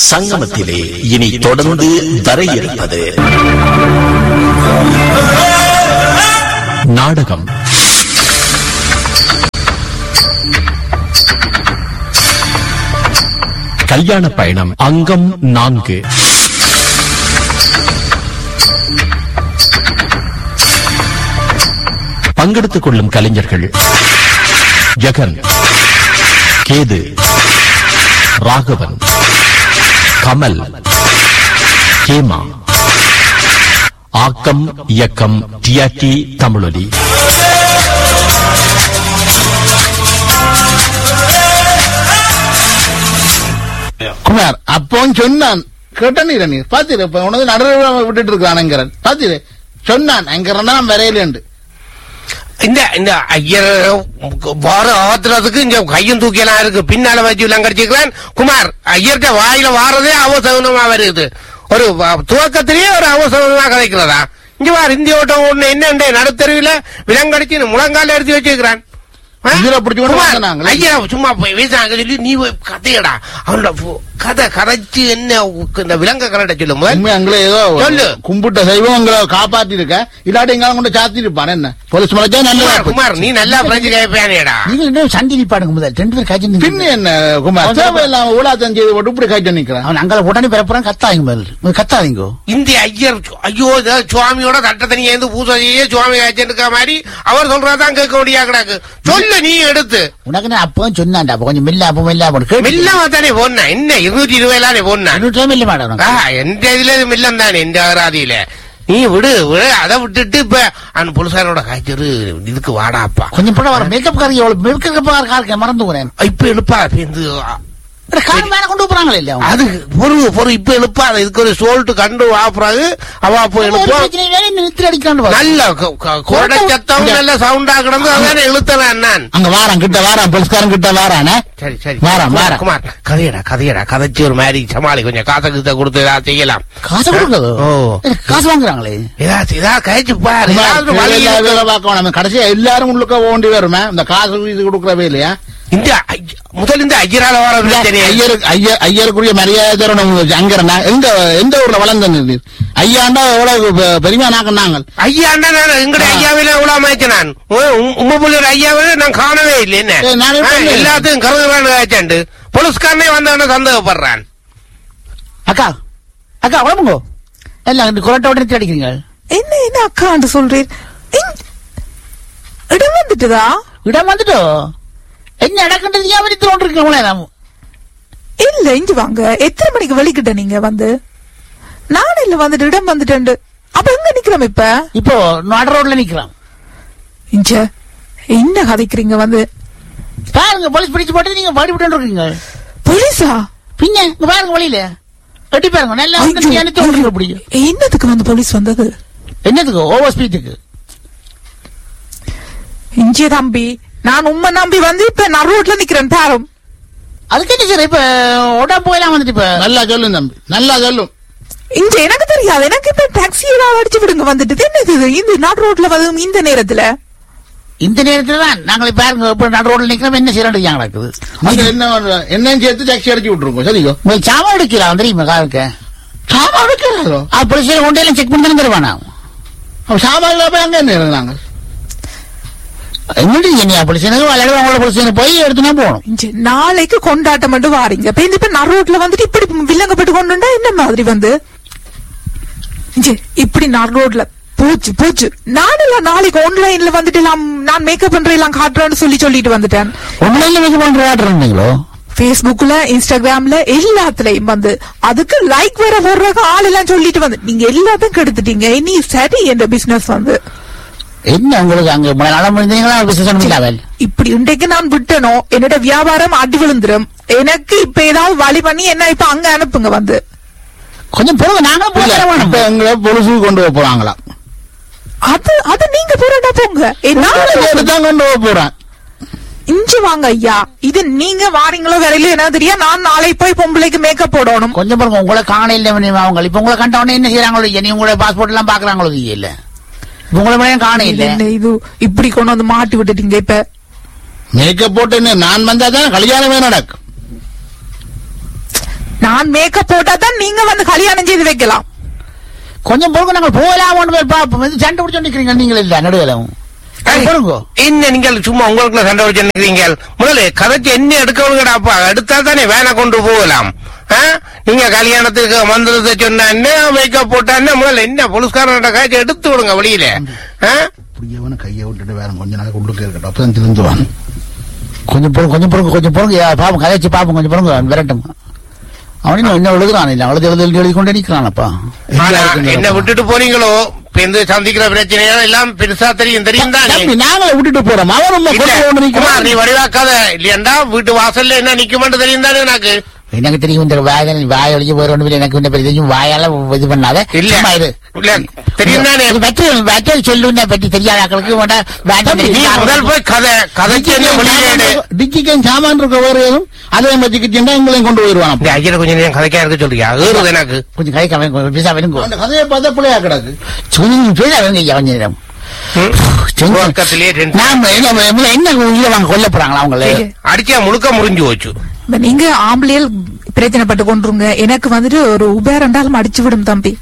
சங்கமத்திலே இனி தொடர்ந்து வர இருப்பது நாடகம் கல்யாண பயணம் அங்கம் நான்கு பங்கெடுத்துக் கொள்ளும் கலைஞர்கள் ஜெகன் கேது ராகவன் கமல் ஹேமா ஆக்கம் இயக்கம் டிஆர்டி தமிழொலி குமார் அப்போ சொன்னான் கேட்ட நீ நீ பாத்திரு இப்ப உனது நடுவில் விட்டுட்டு இருக்கானுங்கிறன் பாத்திரு சொன்னான் அங்கிறன்னா வரையிலேண்டு இந்த இந்த ஐயர் வார ஆத்திரத்துக்கு இங்க கையும் தூக்கியெல்லாம் இருக்கு பின்னால வச்சு எல்லாம் கடிச்சுக்கிறான் குமார் ஐயர்கிட்ட வாயில வாரதே அவசகுனமா வருது ஒரு வ- துவக்கத்திலேயே ஒரு அவசகுனமா கதைக்கிறதா இங்க வார் இந்திய ஓட்டம் ஒண்ணு என்ன நடுத்தருவில விலங்கடிச்சு முழங்கால எடுத்து வச்சிருக்கிறான் ஆ? இதுல பிடிச்சு கொண்டு குமார், வந்தாங்களே. ஐயா சும்மா போய் வீசாங்க சொல்லி நீ போய் கதையடா அவனோட பு- கதை கதைச்சு என்ன உக்கு- இந்த விலங்க கரண்ட சொல்லு முதல் உண்மை அங்களே ஏதோ சொல்லு. கும்பிட்ட செய்வோம் உங்களை காப்பாத்தி இருக்க இல்லாட்டி எங்களை கொண்டு சாத்தி இருப்பான் என்ன போலீஸ் மலைச்சா குமார், நல்லதா குமார் நீ நல்லா பிரெஞ்சு கேட்பியானேடா நீங்க இன்னும் சண்டி நிப்பாடுங்க முதல் ரெண்டு பேரும் காய்ச்சி பின்ன என்ன குமார் தேவையில்லாம ஊழாத்தம் செய்து போட்டு இப்படி காய்ச்சி நிக்கிறான் அவன் அங்கே உடனே பிறப்புறான் கத்தாதீங்க முதல் கத்தாதீங்க இந்த ஐயர் ஐயோ இதோ சுவாமியோட தட்ட தனியா இருந்து பூஜை செய்ய சுவாமி ஆச்சுருக்க மாதிரி அவர் சொல்றதான் கேட்க முடியா கிடக்கு சொல்லு நீ எடுத்து உனக்கு நான் அப்போ சொன்னான்டா அப்ப கொஞ்சம் மெல்ல அப்போ மெல்ல அப்போ கேட்டு மில்லமா தானே போனா என்ன இருநூற்றி இருபதானே போனா அறுநூற்றி மெல்ல மாட்டேன் ஆ, எந்த இதுல இது மில்லம் தானே இந்த அகராதியில நீ விடு விடு அதை விட்டுட்டு இப்ப அந்த புலிசாரோட காய்ச்சரு இதுக்கு வாடாப்பா கொஞ்சம் போட வர மேக்கப் காரி எவ்வளவு மேக்கப் காருக்கு மறந்து போனேன் இப்ப எழுப்பா இப்ப இந்த கார் மேல கொண்டு போறாங்களே இல்ல அவங்க. அது பொறு பொறு இப்ப எழுப்பா இதுக்கு ஒரு சோல்ட்டு கண்டு வாப்புறாங்க அவ அப்போ ஒரு எழுப்பா பிரச்சனை வேற நிறுத்தி அடிக்கிறான்னு பாரு. நல்ல க- க- கோடை சத்தம் நல்ல சவுண்டா கிடந்து அதானே இழுத்தவன் நான் அங்க வாரான் கிட்ட வாரான் போலீஸ்காரன் கிட்ட வாரானே சரி சரி வாரான், குமார், வாரான். குமார் கதையடா கதையடா கதைச்சு ஒரு மாதிரி சமாளி கொஞ்சம் காசை கிட்ட கொடுத்து ஏதாவது செய்யலாம் காசு கொடுக்கதோ ஓ. காசு வாங்குறாங்களே ஏதாச்சும் ஏதாவது கழிச்சு பாரு ஏதாவது ஒரு வழி எல்லா இருக்கு. வேலை பார்க்கணும் நம்ம கடைசியா எல்லாரும் உள்ளுக்க ஓண்டி வருமே இந்த காசு இது கொடுக்கறவே இல்லையா இந்த ஐய- முதல் இந்த ஐயரால வர பிரச்சனை ஐயருக்கு ஐயர் ஐயருக்குரிய மரியாதை தரணும் அங்கறனா எங்க எந்த ஊர்ல வளர்ந்த நீர் ஐயாண்டா எவ்வளவு பெ- பெருமையா நாங்க ஐயா அண்ணா நான் எங்கட ஆ. ஐயாவில எவ்வளவு அமைச்சேன் நான் உங்க புள்ளி ஐயாவில நான் காணவே இல்லை என்ன ஏய், நானே ஆ, பண்ணேன். எல்லாத்தையும் கருதுறான்னு காய்ச்சாண்டு போலீஸ்காரனே வந்தவன சந்தேகப்படுறான் அக்கா அக்கா உடம்புங்கோ எல்லாம் இந்த குரட்டோட நிறுத்தி அடிக்கிறீங்க என்ன என்ன அக்காண்டு சொல்றீர் இங்- இடம் வந்துட்டுதா இடம் வந்துட்டோ என்ன நடக்கின்றது ஞாபகத்தில் தோன்றிருக்கீங்களே நாம் இல்ல இங்க வாங்க எத்தனை மணிக்கு வெளிக்கிட்ட நீங்க வந்து நான் இல்ல வந்துட்டு இடம் வந்துட்டேன் அப்ப எங்க நிக்கிறோம் இப்ப இப்போ நட ரோட்ல நிக்கிறான் இஞ்ச என்ன கதைக்கிறீங்க வந்து பாருங்க போலீஸ் பிடிச்சு போட்டு நீங்க பாடி விட்டு இருக்கீங்க போலீஸா பின்ன இங்க பாருங்க வழியில எட்டி பாருங்க நல்லா வந்து ஐயோ, அனுப்பி விட்டுருங்க அப்படி என்னத்துக்கு வந்து போலீஸ் வந்தது என்னதுக்கு ஓவர் ஸ்பீடுக்கு இஞ்சே தம்பி நான் உண்மை நம்பி வந்து இப்ப நான் ரோட்ல நிக்கிறேன் பாரும் அதுக்கு என்ன சார் இப்ப உடம்பு போயெல்லாம் வந்துட்டு இப்ப நல்லா சொல்லும் தம்பி நல்லா சொல்லும் இங்க எனக்கு தெரியாது எனக்கு இப்ப டாக்ஸி எல்லாம் அடிச்சு விடுங்க வந்துட்டு என்னது இது? இந்த நாட் ரோட்ல வந்து இந்த நேரத்துல இந்த நேரத்துல தான் நாங்களே பாருங்க இப்ப நடு ரோட்ல நிக்கிறோம் என்ன செய்யறது நடக்குது அங்க என்ன பண்ற? என்னன்னு சேர்த்து டாக்ஸி அடிச்சு விட்டுருக்கோம் சரியோ உங்களுக்கு சாமான் எடுக்கலாம் தெரியுமா காருக்கு சாமான் எடுக்கிறாரோ ஆ போலீஸ் கொண்டு எல்லாம் செக் பண்ணி தானே தருவானா அப்ப சாமான் இல்லாம அங்க என்ன இருந்தாங்க என்னடி என்னையா போலீஸ் விளையாடு அவங்களோட போலீஸ் போய் எடுத்துனா போகணும் இஞ்ச நாளைக்கு கொண்டாட்டம் மட்டும் வாரீங்க இப்ப இந்த இப்ப நடு ரோட்ல வந்துட்டு இப்படி வில்லங்கப்பட்டு கொண்டுண்டா என்ன மாதிரி வந்து இஞ்ச இப்படி நடு ரோட்ல போச்சு போச்சு நானெல்லாம் நாளைக்கு ஆன்லைன்ல வந்துட்டு எல்லாம் நான் மேக்கப் பண்றேன் எல்லாம் காட்டுறேன்னு சொல்லி சொல்லிட்டு வந்துட்டேன் ஒன்லைன்ல மேக்கப் பண்ற ஆர்டர் இருந்தீங்களோ Facebookல இன்ஸ்டாகிராம்ல எல்லாத்துலயும் வந்து அதுக்கு லைக் வேற போடுறாங்க ஆள் எல்லாம் சொல்லிட்டு வந்து நீங்க எல்லாத்தையும் கெடுத்துட்டீங்க இனி சரி என்ற பிசினஸ் வந்து என்ன உங்களுக்கு அங்க நலம் இருந்தீங்களா பிசினஸ் இல்லாமல் இப்படி இன்றைக்கு நான் விட்டனோ என்னோட வியாபாரம் அடி விழுந்துரும் எனக்கு இப்ப ஏதாவது வழி பண்ணி என்ன இப்ப அங்க அனுப்புங்க வந்து கொஞ்சம் பொறுங்க நாங்களும் போய் தர வேணும். இப்ப எங்களை பொலிசுக்கு கொண்டு போக போறாங்களாம் அது அது நீங்க போறா போங்க ஏ, நானும் தான் கொண்டு போக போறான் இஞ்சி வாங்க ஐயா இது நீங்க வாரீங்களோ வரையில என்ன தெரியும் நான் நாளை போய் பொம்பளைக்கு மேக்கப் போடணும் கொஞ்சம் பாருங்க உங்களை காண இல்ல அவங்க இப்ப உங்களை கண்ட உடனே என்ன செய்யறாங்களோ நீ உங்களோட பாஸ்போர்ட் எல்லாம் பாக்குறாங்களோ இல்ல இப்ப உங்களை மட்டும் காண இல்ல என்ன இது இப்படி கொண்டு வந்து மாட்டி விட்டுட்டீங்க இப்ப மேக்கப் போட்டு என்ன நான் வந்தா தான் கல்யாணமே நடக்கும் நான் மேக்கப் போட்டா தான் நீங்க வந்து கல்யாணம் செய்து வைக்கலாம் கொஞ்சம் பொறுங்க நாங்கள் போகலாம் போய் பார்ப்போம் இது சண்டை பிடிச்சு நிக்கிறீங்க நீங்கள் இல்ல நடுவில் பொறுங்கோ என்ன நீங்கள் சும்மா உங்களுக்குள்ள சண்டை வச்சு நிக்கிறீங்க முதல்ல கதைச்சு என்ன எடுக்கணுங்கடாப்பா எடுத்தா தானே வேலை கொண்டு போகலாம் ஆ? நீங்க கல்யாணத்துக்கு மந்திரத்தை சொன்னா என்ன மேக்கப் போட்டா என்ன முதல்ல என்ன போலீஸ்காரன் காய்ச்சி எடுத்து விடுங்க வெளியில ஆ? இப்படியவன கையை விட்டுட்டு வேற கொஞ்ச நாள் உள்ளுக்கு இருக்கட்டும் அப்பதான் திருந்துவான் கொஞ்சம் பொறுங்க கொஞ்சம் பொறுங்க கொஞ்சம் பொறுங்க யா, பாப்போம் கதைச்சு பாப்போம் கொஞ்சம் பொறுங்க விரட்டும் அவனும் இன்னும் எழுதுறான் இல்ல எழுதி எழுதி எழுதி கொண்டே நிக்கிறானப்பா ஆனா, என்ன விட்டுட்டு போனீங்களோ இப்ப இந்த சந்திக்கிற பிரச்சனைகள் எல்லாம் பெருசா தெரியும் தெரியும் தானே தம்பி, நாங்களே விட்டுட்டு போறோம் அவன் இல்ல, கொண்டு கொண்டு குமார், நீ நிக்கிறான் வடிவாக்காத இல்லையண்டா வீட்டு வாசல்ல என்ன நிக்குமென்று தெரியும் தானே எனக்கு எனக்கு தெரியும் இந்த வாய வாய ஒழிச்சு போயிட ஒன்று எனக்கு இந்த பெரிய தெரியும் வாயால இது பண்ணாத இல்ல. சும்மா இரு. இல்ல, தெரியும் தானே. இது பற்றி பற்றி சொல்லுன்னு பற்றி தெரியாத ஆட்களுக்கு வேண்டா வேண்டாம் நீ முதல் போய் கதை கதைச்சு என்ன வெளியிடு டிக்கிக்கன் சாமான் இருக்க வேற ஏதும் அதே மத்திக்கிட்டா எங்களையும் கொண்டு போயிருவான் இந்த ஐயரை கொஞ்சம் நேரம் கதைக்கா இருக்க சொல்றியா ஏறுது எனக்கு கொஞ்சம் கை கவனம் கொஞ்சம் பிசா வருங்க அந்த கதையை பார்த்தா பிள்ளையா கிடக்கு கொஞ்சம் பிசா வருங்க ஐயா கொஞ்சம் நேரம் ம். துவக்கத்திலேயே tension. நாம என்ன என்ன- என்ன உயிரை வாங்க கொல்ல போறாங்களா அவங்கள அடிச்சா முழுக்க முறிஞ்சு போச்சு இப்ப நீங்க ஆம்பளையல் பிரச்சனைப்பட்டு கொண்டுருங்க எனக்கு வந்துட்டு ஒரு உபேர் ரெண்டாலும் அடிச்சு விடும் தம்பி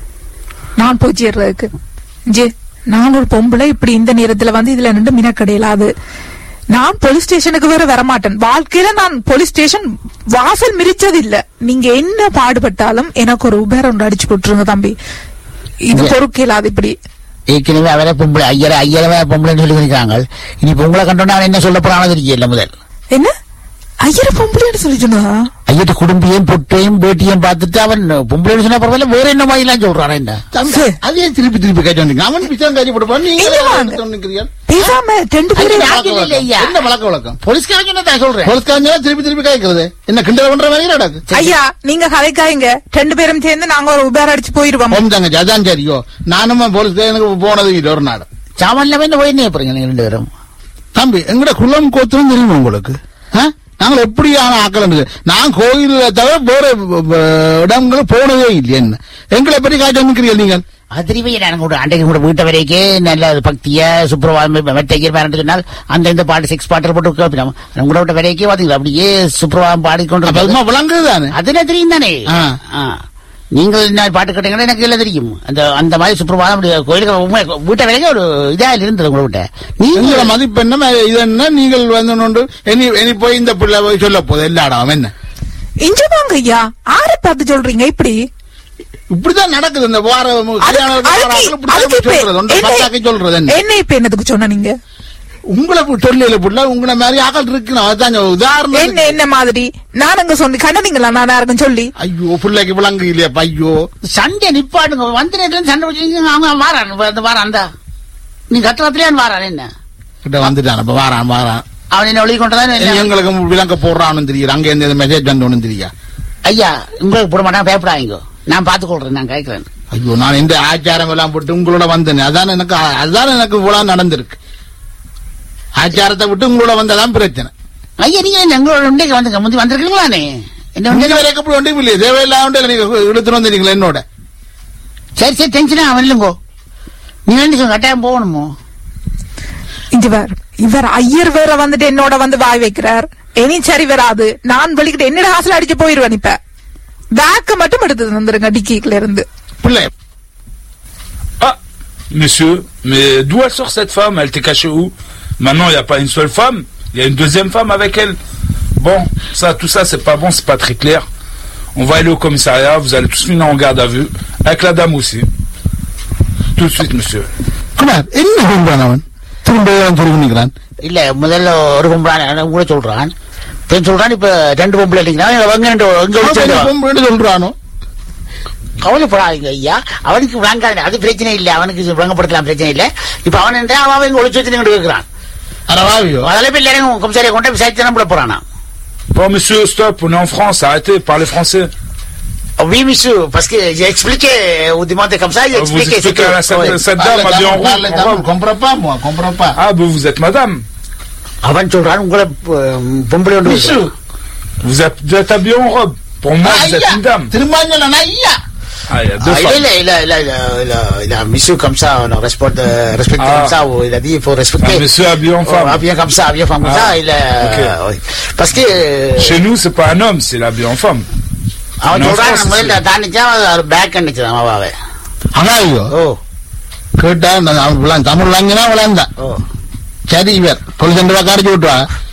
நான் போய் சேர்றதுக்கு ஜே நான் ஒரு பொம்பளை இப்படி இந்த நேரத்துல வந்து இதுல நின்று மினக்கடையலாது நான் போலீஸ் ஸ்டேஷனுக்கு வேற வரமாட்டேன் வாழ்க்கையில நான் போலீஸ் ஸ்டேஷன் வாசல் மிரிச்சது இல்ல நீங்க என்ன பாடுபட்டாலும் எனக்கு ஒரு உபேர் ஒன்று அடிச்சு விட்டுருங்க தம்பி இது இங்க- பொறுக்கலாது இப்படி ஏற்கனவே அவரை பொம்பளை ஐயரை ஐயரவே பொம்பளைன்னு சொல்லி இருக்கிறாங்க இனி இப்ப உங்களை கண்டோன்னா அவன் என்ன சொல்ல போறானோ தெரியல முதல் என்ன ஐயர பொம்பளைன்னு சொல்லி சொன்னா ஐயட்டு குடும்பியும் பொட்டையும் பேட்டியும் பார்த்துட்டு அவன் பொம்பளைன்னு சொன்னா பரவாயில்ல வேற என்ன மாதிரி எல்லாம் சொல்றான் என்ன தம்பி, அதையே திருப்பி திருப்பி கேட்டு வந்தீங்க அவன் பிச்சம் காய்ச்சி போட்டு நீங்க இங்க வாங்க. நிக்கிறீர்கள் பேசாம ரெண்டு அது பேரும் நான் இல்ல ஐயா. என்ன பழக்க வழக்கம் போலீஸ்காரன் சொன்னதான் சொல்றேன் போலீஸ்காரங்க திருப்பி திருப்பி கேட்கறது என்ன கிண்டல் பண்ற மாதிரி நடக்கு ஐயா நீங்க கதைக்காய்ங்க ரெண்டு பேரும் சேர்ந்து நாங்க ஒரு உபேர் அடிச்சு போயிருவோம் ஓம் தங்கச்சி அதான் சரியோ நானும் போலீஸ் எனக்கு போனது இல்லை ஒரு நாடு சாமான்ல வந்து போய் என்ன போறீங்க நீங்க ரெண்டு பேரும் தம்பி எங்கட குளம் கோத்திரம் தெரியுமா உங்களுக்கு ஆ? நாங்கள் எப்படியான ஆக்கள் நான் கோயில தவிர வேற அஹ், இடங்கள் போனதே இல்லை என்ன எங்களை பற்றி காய்ச்சி நிற்கிறீர்கள் நீங்கள் அது தெரியும் எனக்கு கூட அன்றைக்கு கூட வீட்டை வரைக்கும் நல்ல பக்திய சுப்பிரபாதம் மெட்டைக்கர் பேரண்ட் சொன்னால் அந்த இந்த பாட்டு சிக்ஸ் பாட்டு போட்டு கேட்பினோம் உங்களோட விட்ட வரைக்கும் பாத்தீங்களா அப்படியே சுப்பிரபாதம் அப்ப பாடிக்கொண்டு அதுமா விளங்குது தானே அதுல தெரியும் தானே ஆ. ஆ. நீங்கள் என்ன பாட்டு கேட்டீங்கன்னா எனக்கு எல்லாம் தெரியும் அந்த அந்த மாதிரி சுப்பிரபாதம் அப்படி கோயிலுக்கு உண்மை வீட்டை வரைக்கும் ஒரு இதா இருந்தது உங்களை விட்ட எங்களை நீங்க மதிப்பு என்ன இது என்ன நீங்கள் வந்து கொண்டு இனி இனி போய் இந்த பிள்ளை போய் சொல்ல போகுது எல்லா இடம் என்ன இங்க வாங்க ஐயா ஆரை பார்த்து சொல்றீங்க இப்படி இப்படிதான் நடக்குது இந்த வார கல்யாணம் அதுக்கு- வார அதுக்கு- ஆட்கள் இப்படிதான் அதுக்கு இப்ப சொல்றது ஒன்றை என்ன- பத்தாக்கி சொல்றது என்ன என்ன இப்ப என்னதுக்கு சொன்ன நீங்க உங்களை சொல்லல புள்ள உங்களை மாதிரி ஆக்கள் இருக்கணும் அதுதான் என்ன உதாரணம் என்ன மாதிரி நான் அங்க சொன்னி கண்டனீங்களா நான் யாருக்கும் சொல்லி ஐயோ பிள்ளைக்கு விளங்கு இல்லையா ஐயோ சண்டை நிப்பாடுங்க வந்து நேரத்துல சண்டை வச்சுங்க அவங்க வாரான் அந்த வாரான் அந்த நீ கட்டுறதுலயே வாரான் என்ன கிட்ட வந்துட்டான் அப்ப வாரான் வாரான் அவன் என்ன ஒளி கொண்டதான் இனி எங்களுக்கு விளங்க போடுறான்னு தெரியும் அங்க இருந்து மெசேஜ் வந்தோன்னு தெரியா ஐயா உங்களுக்கு போட மாட்டான் பயப்படாதீங்க நான் பாத்துக்கொள்றேன் நான் கேட்கிறேன் ஐயோ நான் இந்த ஆச்சாரம் எல்லாம் போட்டு உங்களோட வந்தேன் அதான் எனக்கு அதான் எனக்கு இவ்வளவு நடந்திருக்கு ஆச்சாரத்தை விட்டு உங்களோட வந்ததான் பிரச்சனை ஐயா நீங்க என்ன எங்களோட உண்டைக்கு வந்து முந்தி வந்திருக்கீங்களானே என்ன நீங்க உண்டைக்கு வரைக்கும் அப்படி ஒன்றும் இல்லையே தேவையில்லாம ஒன்றும் நீங்க இழுத்துட்டு வந்தீங்களா என்னோட சரி சரி டென்ஷனா அவன் இல்லைங்கோ நீ வேண்டிக்கோ கட்டாயம் போகணுமோ இங்க வேற இவர் ஐயர் வேற வந்துட்டு என்னோட வந்து வாய் வைக்கிறார் இனி சரி வராது நான் வெளிக்கிட்டு என்னோட ஹாஸ்ல அடிச்சு போயிருவேன் இப்ப பேக்க மட்டும் எடுத்து வந்துருங்க டிக்கில இருந்து பிள்ளை Ah, monsieur, mais d'où elle sort cette femme Elle était cachée où Maintenant, il n'y a pas une seule femme, il y a une deuxième femme avec elle. Bon, ça, tout ça, c'est pas bon, c'est pas très clair. On va aller au commissariat, vous allez tous finir en garde à vue, avec la dame aussi. Tout de suite, monsieur. Kumar என்ன சொல்றான் அவன் திரும்ப சொல்லி நிற்கிறான் இல்ல முதல்ல ஒரு பொம்பளை கூட சொல்றான் பெண் சொல்றான் இப்ப ரெண்டு பொம்பளை இல்லைங்களா அவங்க ரெண்டு எங்க வச்சிருக்கோம் பொம்பளை சொல்றானோ கவலைப்படாதீங்க ஐயா அவனுக்கு விளங்காது அது பிரச்சனை இல்ல அவனுக்கு விளங்கப்படுத்தலாம் பிரச்சனை இல்ல இப்ப அவன் என்றா அவன் இங்க ஒளிச்சு வச்சு நின்று கேட்கிறான் அரவாவியோ அதெல்லாம் போய் எல்லாரும் கம்சாரியை கொண்டு போய் விசாரிச்சு தான் போட போறானா Bon, monsieur, stop, on est en France, arrêtez, parlez français. Oui, monsieur, parce que j'ai expliqué au demandé comme ça, j'ai Vous expliqué. c'est expliquez à la que- ouais. cette, cette dame habillée en rouge. en robe. comprends pas moi comprends pas Ah, ben vous êtes madame. அவன் சொல்றான் உங்களை அஹ், பொம்பளை ஒன்று Monsieur. Vous êtes, vous êtes habillée en robe. Pour moi, vous êtes une dame. திரும்ப சொல்லணும் ஐயா Ah, il y a deux Ah, il, femmes. est, il, a, il, a, il, a, il, a, il a monsieur comme ça, on respecte, euh, respecte Ah. comme ça, ou il a dit il faut respecter. Un monsieur habillé en femme. Oh, habillé comme ça, habillé comme Ah. ça, il a, Ok. oui. Parce que, euh, Chez nous, c'est pas un homme, c'est l'habillé en femme. அவன் Non, சொல்றான் France, நான் முதல்ல தாண்டிச்சா அவர் back அடிச்சதான் அவாவை அதான் ஐயோ ஓ கேட்டா நான் அவன் விளங்க- தமிழ் விளங்கினா விளந்தான் ஓ சரி இவர் போலீஸ் ரெண்டு ரூபா கடிச்சு விட்டுவா